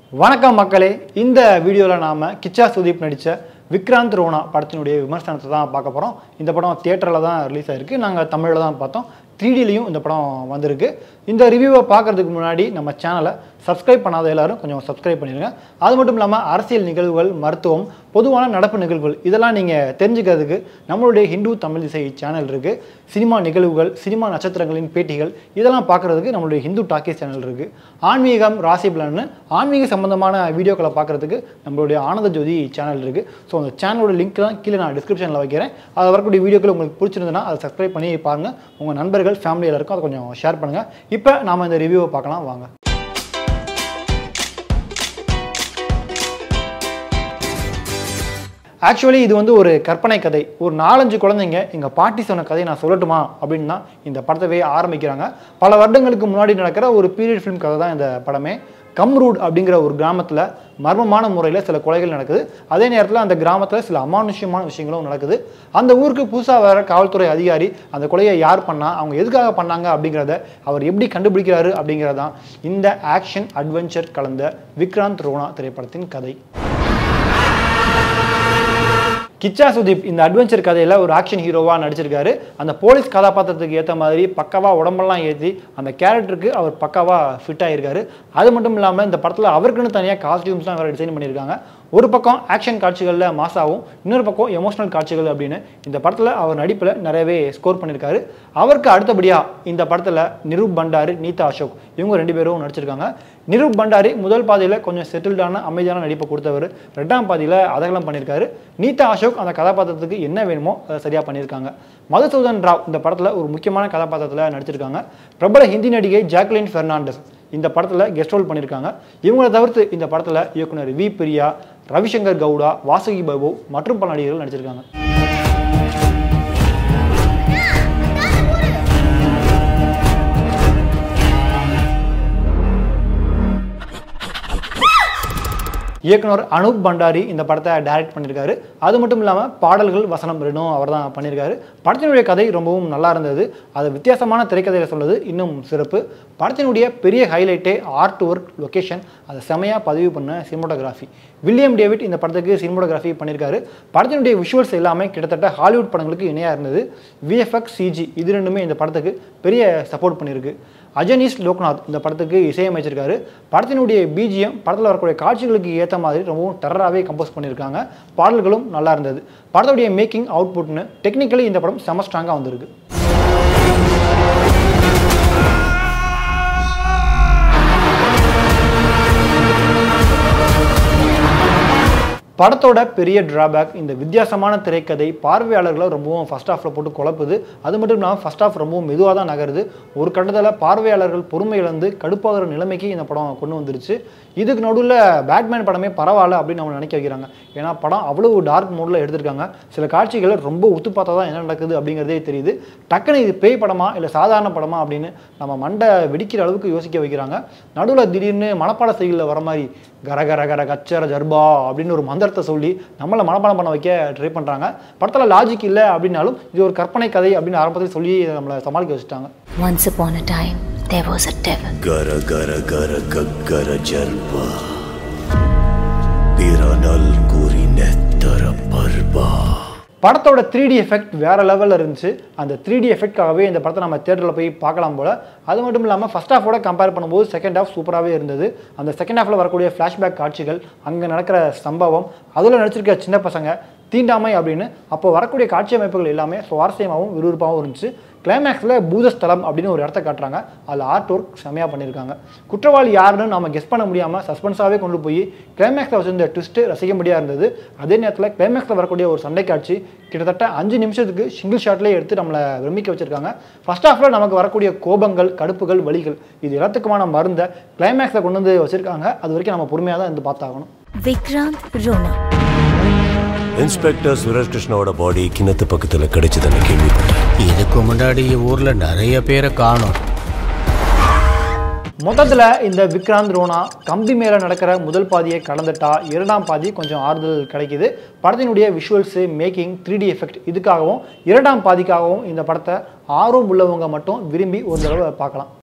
வணக்கம் மக்களே இந்த வீடியோவில் நாம் கிச்சா சுதீப் நடித்த விக்ராந்த் ரோனா படத்தினுடைய விமர்சனத்தை தான் பார்க்க போகிறோம் இந்த படம் தியேட்டரில் தான் ரிலீஸ் ஆயிருக்கு நாங்கள் தமிழில் தான் பார்த்தோம் த்ரீடிலையும் இந்த படம் வந்திருக்கு இந்த ரிவ்யூவை பார்க்கறதுக்கு முன்னாடி நம்ம சேனலை சப்ஸ்கிரைப் பண்ணாத எல்லாரும் கொஞ்சம் சப்ஸ்கிரைப் பண்ணிடுங்க அது மட்டும் இல்லாமல் அரசியல் நிகழ்வுகள் மருத்துவம் பொதுவான நடப்பு நிகழ்வுகள் இதெல்லாம் நீங்கள் தெரிஞ்சுக்கிறதுக்கு நம்மளுடைய ஹிந்து தமிழ் இசை சேனல் இருக்குது சினிமா நிகழ்வுகள் சினிமா நட்சத்திரங்களின் பேட்டிகள் இதெல்லாம் பார்க்குறதுக்கு நம்மளுடைய ஹிந்து டாக்கீஸ் சேனல் இருக்குது ஆன்மீகம் ராசி பலன்னு ஆன்மீக சம்பந்தமான வீடியோக்களை பார்க்குறதுக்கு நம்மளுடைய ஆனந்த ஜோதி சேனல் இருக்குது ஸோ அந்த சேனலோட லிங்க் தான் கீழே நான் டிஸ்கிரிப்ஷனில் வைக்கிறேன் அது வரக்கூடிய வீடியோக்கள் உங்களுக்கு பிடிச்சிருந்ததுன்னா அதை சப்ஸ்கிரைப் பண்ணி பாருங்கள் உங்கள் நண்பர்கள் ஃபேமிலி எல்லாருக்கும் அதை கொஞ்சம் ஷேர் பண்ணுங்கள் இப்போ நாம் இந்த ரிவ்யூவை பார்க்கலாம் வாங்க ஆக்சுவலி இது வந்து ஒரு கற்பனை கதை ஒரு நாலஞ்சு குழந்தைங்க எங்கள் பாட்டி சொன்ன கதையை நான் சொல்லட்டுமா அப்படின்னு தான் இந்த படத்தவே ஆரம்பிக்கிறாங்க பல வருடங்களுக்கு முன்னாடி நடக்கிற ஒரு பீரியட் ஃபிலிம் கதை தான் இந்த படமே கம்ரூட் அப்படிங்கிற ஒரு கிராமத்தில் மர்மமான முறையில் சில கொலைகள் நடக்குது அதே நேரத்தில் அந்த கிராமத்தில் சில அமானுஷ்யமான விஷயங்களும் நடக்குது அந்த ஊருக்கு புதுசாக வர காவல்துறை அதிகாரி அந்த கொலையை யார் பண்ணா அவங்க எதுக்காக பண்ணாங்க அப்படிங்கிறத அவர் எப்படி கண்டுபிடிக்கிறாரு அப்படிங்கிறதான் இந்த ஆக்ஷன் அட்வென்ச்சர் கலந்த விக்ராந்த் ரோனா திரைப்படத்தின் கதை கிச்சா சுதீப் இந்த அட்வென்ச்சர் கதையில் ஒரு ஆக்ஷன் ஹீரோவாக நடிச்சிருக்காரு அந்த போலீஸ் கதாபாத்திரத்துக்கு ஏற்ற மாதிரி பக்காவாக உடம்பெல்லாம் ஏற்றி அந்த கேரக்டருக்கு அவர் பக்காவாக ஃபிட் ஆகியிருக்காரு அது மட்டும் இல்லாமல் இந்த படத்தில் அவருக்குன்னு தனியாக காஸ்டியூம்ஸ்லாம் வேறு டிசைன் பண்ணியிருக்காங்க ஒரு பக்கம் ஆக்ஷன் காட்சிகளில் மாசாவும் இன்னொரு பக்கம் எமோஷனல் காட்சிகள் அப்படின்னு இந்த படத்தில் அவர் நடிப்பில் நிறையவே ஸ்கோர் பண்ணியிருக்காரு அவருக்கு அடுத்தபடியாக இந்த படத்தில் நிரூப் பண்டாரி நீதா அசோக் இவங்க ரெண்டு பேரும் நடிச்சிருக்காங்க நிரூப் பண்டாரி முதல் பாதியில் கொஞ்சம் செட்டில்டான அமைதியான நடிப்பை கொடுத்தவர் ரெண்டாம் பாதியில் அதெல்லாம் பண்ணியிருக்காரு நீதா அசோக் அந்த கதாபாத்திரத்துக்கு என்ன வேணுமோ அதை சரியாக பண்ணியிருக்காங்க மதுசூதன் ராவ் இந்த படத்தில் ஒரு முக்கியமான கதாபாத்திரத்தில் நடிச்சிருக்காங்க பிரபல ஹிந்தி நடிகை ஜாக்லின் பெர்னாண்டஸ் இந்த படத்தில் கெஸ்ட் ரோல் பண்ணியிருக்காங்க இவங்களை தவிர்த்து இந்த படத்தில் இயக்குனர் வி பிரியா ரவிசங்கர் கவுடா வாசுகி பாபு மற்றும் பல நடிகர்கள் நடிச்சிருக்காங்க இயக்குனர் அனூப் பண்டாரி இந்த படத்தை டைரக்ட் பண்ணியிருக்காரு அது மட்டும் இல்லாமல் பாடல்கள் வசனம் ரெண்டும் அவர் தான் பண்ணியிருக்காரு படத்தினுடைய கதை ரொம்பவும் நல்லா இருந்தது அது வித்தியாசமான திரைக்கதையில் சொல்வது இன்னும் சிறப்பு படத்தினுடைய பெரிய ஹைலைட்டே ஆர்ட் ஒர்க் லொக்கேஷன் அதை செமையாக பதிவு பண்ண சினிமோட்டோகிராஃபி வில்லியம் டேவிட் இந்த படத்துக்கு சினிமோட்டோகிராஃபி பண்ணியிருக்காரு படத்தினுடைய விஷுவல்ஸ் எல்லாமே கிட்டத்தட்ட ஹாலிவுட் படங்களுக்கு இணையாக இருந்தது விஎஃப்எக்ஸ் சிஜி இது ரெண்டுமே இந்த படத்துக்கு பெரிய சப்போர்ட் பண்ணியிருக்கு அஜனீஷ் லோக்நாத் இந்த படத்துக்கு இசையமைச்சிருக்காரு படத்தினுடைய பிஜிஎம் படத்தில் வரக்கூடிய காட்சிகளுக்கு ஏற்ற மாதிரி ரொம்பவும் டெரராகவே கம்போஸ் பண்ணியிருக்காங்க பாடல்களும் நல்லா இருந்தது படத்துடைய மேக்கிங் அவுட்புட்னு டெக்னிக்கலி இந்த படம் செம ஸ்ட்ராங்காக வந்திருக்கு படத்தோட பெரிய டிராபேக் இந்த வித்தியாசமான திரைக்கதை பார்வையாளர்களை ரொம்பவும் ஃபஸ்ட் ஹாஃபில் போட்டு குழப்புது அது மட்டும் இல்லாமல் ஃபஸ்ட் ஹாஃப் ரொம்பவும் மெதுவாக தான் நகருது ஒரு கட்டத்தில் பார்வையாளர்கள் பொறுமை இழந்து கடுப்பாகிற நிலைமைக்கு இந்த படம் கொண்டு வந்துருச்சு இதுக்கு நடுவில் பேட்மேன் படமே பரவாயில்ல அப்படின்னு நம்ம நினைக்க வைக்கிறாங்க ஏன்னா படம் அவ்வளோ டார்க் மோடில் எடுத்திருக்காங்க சில காட்சிகளை ரொம்ப உத்து பார்த்தா தான் என்ன நடக்குது அப்படிங்கிறதே தெரியுது டக்குன்னு இது பேய் படமா இல்லை சாதாரண படமா அப்படின்னு நம்ம மண்டை வெடிக்கிற அளவுக்கு யோசிக்க வைக்கிறாங்க நடுவில் திடீர்னு மனப்பாட செயலில் வர மாதிரி கர கர கர கச்சர ஜர்பா அப்படின்னு ஒரு மந்திரத்தை சொல்லி நம்மளை மனப்பாடம் பண்ண வைக்க ட்ரை பண்ணுறாங்க படத்தில் லாஜிக் இல்லை அப்படின்னாலும் இது ஒரு கற்பனை கதை அப்படின்னு ஆரம்பத்தில் சொல்லி நம்மளை சமாளிக்க வச்சுட்டாங்க Once upon a time, there was a devil. ಗರ ಗರ ಗರ ಗಗ್ಗರ ಜರ್ಪ ಬಿರನಲ್ ಗುರಿ ನೆತ್ತರ ಪರ್ಬ படத்தோட த்ரீ டி எஃபெக்ட் வேற லெவலில் இருந்துச்சு அந்த த்ரீ டி எஃபெக்ட்காகவே இந்த படத்தை நம்ம தேட்டரில் போய் பார்க்கலாம் போல அது மட்டும் இல்லாமல் ஃபஸ்ட் ஹாஃபோட கம்பேர் பண்ணும்போது செகண்ட் ஹாஃப் சூப்பராகவே இருந்தது அந்த செகண்ட் ஹாஃபில் வரக்கூடிய ஃப்ளாஷ்பேக் காட்சிகள் அங்கே நடக்கிற சம்பவம் அதில் நடிச்சிருக்க சின்ன பசங்க தீண்டாமை அப்படின்னு அப்போ வரக்கூடிய காட்சி அமைப்புகள் எல்லாமே சுவாரஸ்யமாகவும் விறுவிறுப்பாகவும் இருந்துச்சு கிளைமேக்ஸில் பூதஸ்தலம் அப்படின்னு ஒரு இடத்த காட்டுறாங்க அதில் ஆர்ட் ஒர்க் செமையாக பண்ணியிருக்காங்க குற்றவாளி யாருன்னு நம்ம கெஸ் பண்ண முடியாமல் சஸ்பென்ஸாகவே கொண்டு போய் கிளைமேக்ஸில் வச்சிருந்த ட்விஸ்ட்டு ரசிக்கும்படியாக இருந்தது அதே நேரத்தில் கிளைமேக்ஸில் வரக்கூடிய ஒரு சண்டை காட்சி கிட்டத்தட்ட அஞ்சு நிமிஷத்துக்கு சிங்கிள் ஷாட்லேயே எடுத்து நம்மளை பிரமிக்க வச்சிருக்காங்க ஃபர்ஸ்ட் ஹாஃபில் நமக்கு வரக்கூடிய கோபங்கள் கடுப்புகள் வலிகள் இது எல்லாத்துக்குமான மருந்தை கிளைமேக்ஸில் கொண்டு வந்து வச்சிருக்காங்க அது வரைக்கும் நம்ம பொறுமையாக தான் இருந்து பார்த்தாகணும் Vikrant Rona. இன்ஸ்பெக்டர் சுரேஷ் கிருஷ்ணாவோட பாடி கிணத்து பக்கத்துல கிடைச்சதுன்னு கேள்விப்பட்டேன் இதுக்கு முன்னாடி ஊர்ல நிறைய பேரை காணோம் மொத்தத்தில் இந்த விக்ராந்த் ரோனா கம்பி மேலே நடக்கிற முதல் பாதியை கடந்துட்டா இரண்டாம் பாதி கொஞ்சம் ஆறுதல் கிடைக்குது படத்தினுடைய visuals making three D effect இதுக்காகவும் இரண்டாம் பாதிக்காகவும் இந்த படத்தை ஆர்வம் உள்ளவங்க மட்டும் விரும்பி ஒரு தடவை பார்க்கலாம்